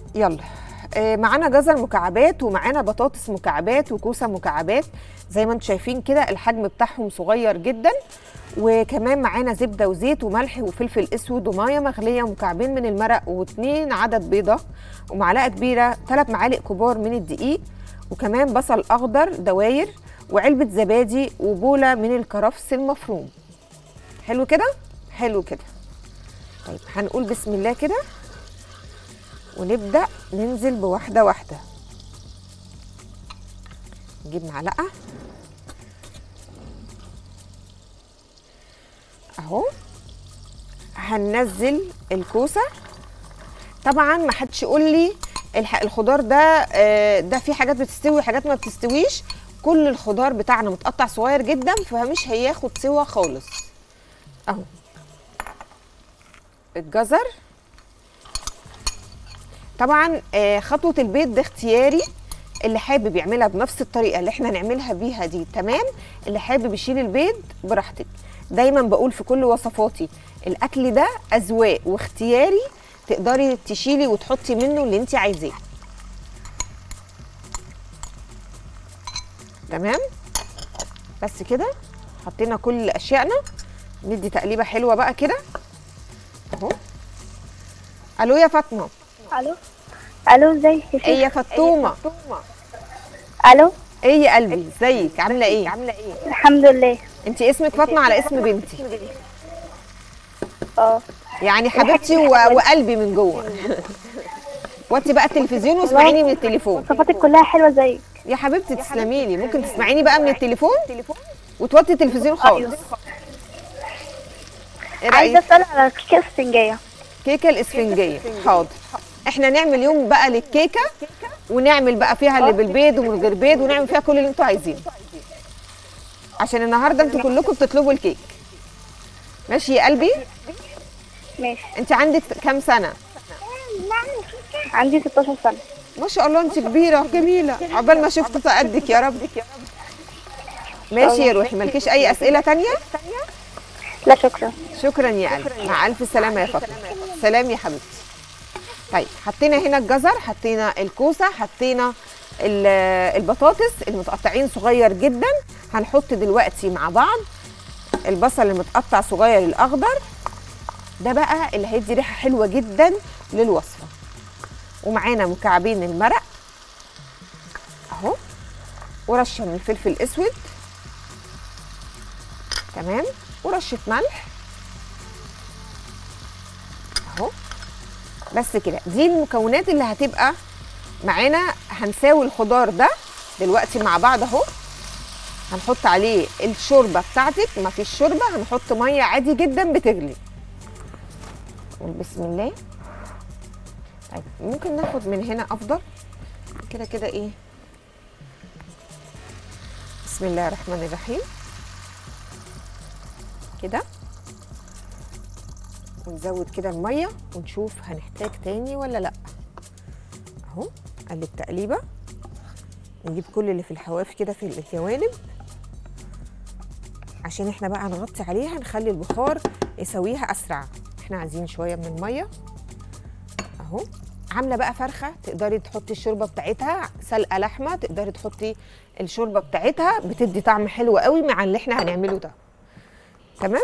يلا آه، معانا جزر مكعبات ومعانا بطاطس مكعبات وكوسه مكعبات زي ما انتم شايفين كده الحجم بتاعهم صغير جدا وكمان معانا زبده وزيت وملح وفلفل اسود وميه مغليه ومكعبين من المرق واثنين عدد بيضه ومعلقه كبيره ثلاث معالق كبار من الدقيق وكمان بصل اخضر دواير وعلبه زبادي وبوله من الكرفس المفروم حلو كده حلو كده طيب هنقول بسم الله كده ونبدأ ننزل بواحدة واحدة نجيب معلقة اهو هننزل الكوسة طبعا ما حدش يقول لي الح- الخضار ده آه، ده في حاجات بتستوي وحاجات ما بتستويش كل الخضار بتاعنا متقطع صغير جدا فمش هياخد سوا خالص اهو الجزر طبعا آه، خطوه البيض ده اختياري اللي حابب يعملها بنفس الطريقه اللي احنا نعملها بيها دي تمام اللي حابب يشيل البيض براحتك دايما بقول في كل وصفاتي الاكل ده اذواق واختياري تقدري تشيلي وتحطي منه اللي انت عايزاه تمام بس كده حطينا كل اشيائنا ندي تقليبه حلوه بقى كده اهو الو يا فاطمه الو الو ازيك يا ايه يا شيخ فطومه الو ايه يا قلبي ازيك عامله ايه عامله ايه الحمد لله انت اسمك فاطمه على اسم بنتي اه يعني حبيبتي و... وقلبي من جوه وطي بقى التلفزيون واسمعيني من التليفون صفاتك كلها حلوه زيك يا حبيبتي تسلمي لي ممكن تسمعيني بقى من التليفون وتوطي التلفزيون خالص ايه عايزه رايك اسال على كيكه اسفنجيه كيكه الاسفنجيه حاضر احنا نعمل يوم بقى للكيكه ونعمل بقى فيها اللي بالبيض ومن غير بيض ونعمل فيها كل اللي انتوا عايزينه عشان النهارده انتوا كلكم بتطلبوا الكيك ماشي يا قلبي ماشي انت عندك كام سنه عندي 16 سنه ما شاء الله انت كبيره جميله عقبال ما شفت قدك يا رب ماشي يا روحي مالكيش اي اسئله تانية لا شكرا شكرا يا قلبي مع الف سلامه يا فاطمه سلام يا حبيبتي طيب حطينا هنا الجزر حطينا الكوسه حطينا ال- البطاطس المتقطعين صغير جدا هنحط دلوقتي مع بعض البصل المتقطع صغير الاخضر ده بقى اللي هيدي ريحه حلوه جدا للوصفه ومعانا مكعبين المرق اهو ورشه من الفلفل الاسود تمام ورشه ملح اهو بس كده دي المكونات اللي هتبقى معانا هنساوي الخضار ده دلوقتي مع بعض اهو هنحط عليه الشوربه بتاعتك ما فيش شوربه هنحط ميه عادي جدا بتغلي نقول بسم الله طيب ممكن ناخد من هنا افضل كده كده ايه بسم الله الرحمن الرحيم كده ونزود كده الميه ونشوف هنحتاج تاني ولا لا اهو قلب تقليبه نجيب كل اللي في الحواف كده في الجوانب عشان احنا بقى نغطي عليها نخلي البخار يسويها اسرع احنا عايزين شويه من الميه اهو عامله بقى فرخه تقدري تحطي الشوربه بتاعتها سلقه لحمه تقدري تحطي الشوربه بتاعتها بتدي طعم حلو قوي مع اللي احنا هنعمله ده تمام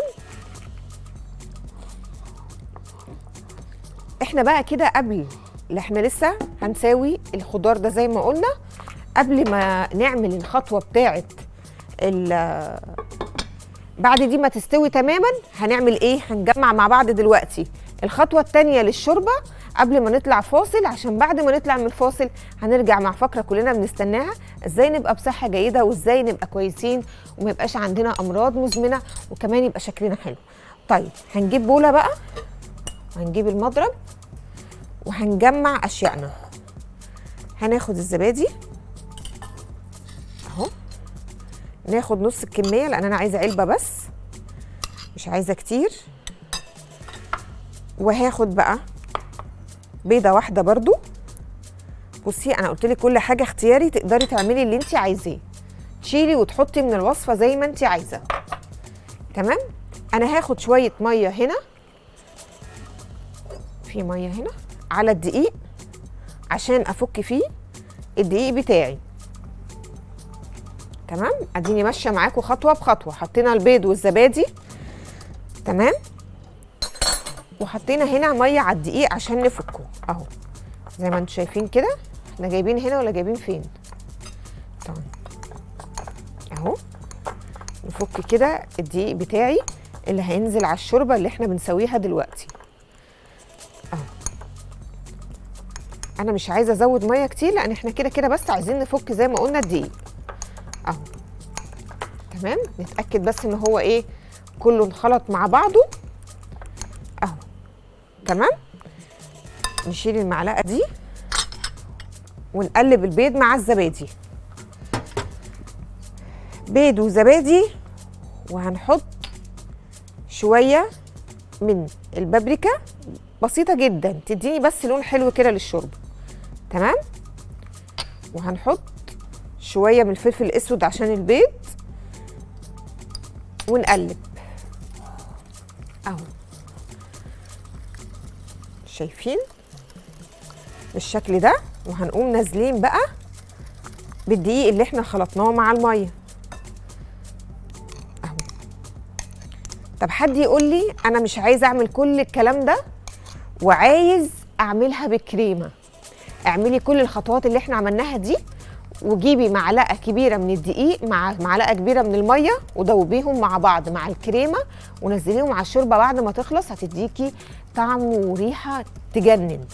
احنا بقى كده قبل اللي احنا لسه هنساوي الخضار ده زي ما قلنا قبل ما نعمل الخطوه بتاعه ال- بعد دي ما تستوي تماما هنعمل ايه هنجمع مع بعض دلوقتي الخطوه الثانيه للشوربه قبل ما نطلع فاصل عشان بعد ما نطلع من الفاصل هنرجع مع فقره كلنا بنستناها ازاي نبقى بصحه جيده وازاي نبقى كويسين وما يبقاش عندنا امراض مزمنه وكمان يبقى شكلنا حلو طيب هنجيب بوله بقى هنجيب المضرب وهنجمع اشيائنا هناخد الزبادي اهو ناخد نص الكميه لان انا عايزه علبه بس مش عايزه كتير وهاخد بقى بيضه واحده برضو بصي انا قلت لك كل حاجه اختياري تقدري تعملي اللي انت عايزاه تشيلي وتحطي من الوصفه زي ما انت عايزه تمام انا هاخد شويه ميه هنا في ميه هنا على الدقيق عشان افك فيه الدقيق بتاعي تمام اديني ماشيه معاكم خطوه بخطوه حطينا البيض والزبادي تمام وحطينا هنا ميه على الدقيق عشان نفكه اهو زي ما انتم شايفين كده احنا جايبين هنا ولا جايبين فين طبعا اهو نفك كده الدقيق بتاعي اللي هينزل على الشوربه اللي احنا بنسويها دلوقتي اهو انا مش عايزه ازود ميه كتير لان احنا كده كده بس عايزين نفك زي ما قلنا الدقيق اهو تمام نتاكد بس ان هو ايه كله انخلط مع بعضه اهو تمام نشيل المعلقه دي ونقلب البيض مع الزبادي بيض وزبادي وهنحط شويه من البابريكا بسيطه جدا تديني بس لون حلو كده للشوربه تمام وهنحط شويه من الفلفل الاسود عشان البيض ونقلب اهو شايفين بالشكل ده وهنقوم نازلين بقى بالدقيق اللي احنا خلطناه مع الميه اهو طب حد يقول لي انا مش عايز اعمل كل الكلام ده وعايز اعملها بكريمه اعملي كل الخطوات اللي احنا عملناها دي وجيبي معلقه كبيره من الدقيق مع معلقه كبيره من الميه ودوبيهم مع بعض مع الكريمه ونزليهم على الشوربه بعد ما تخلص هتديكي طعم وريحه تجنن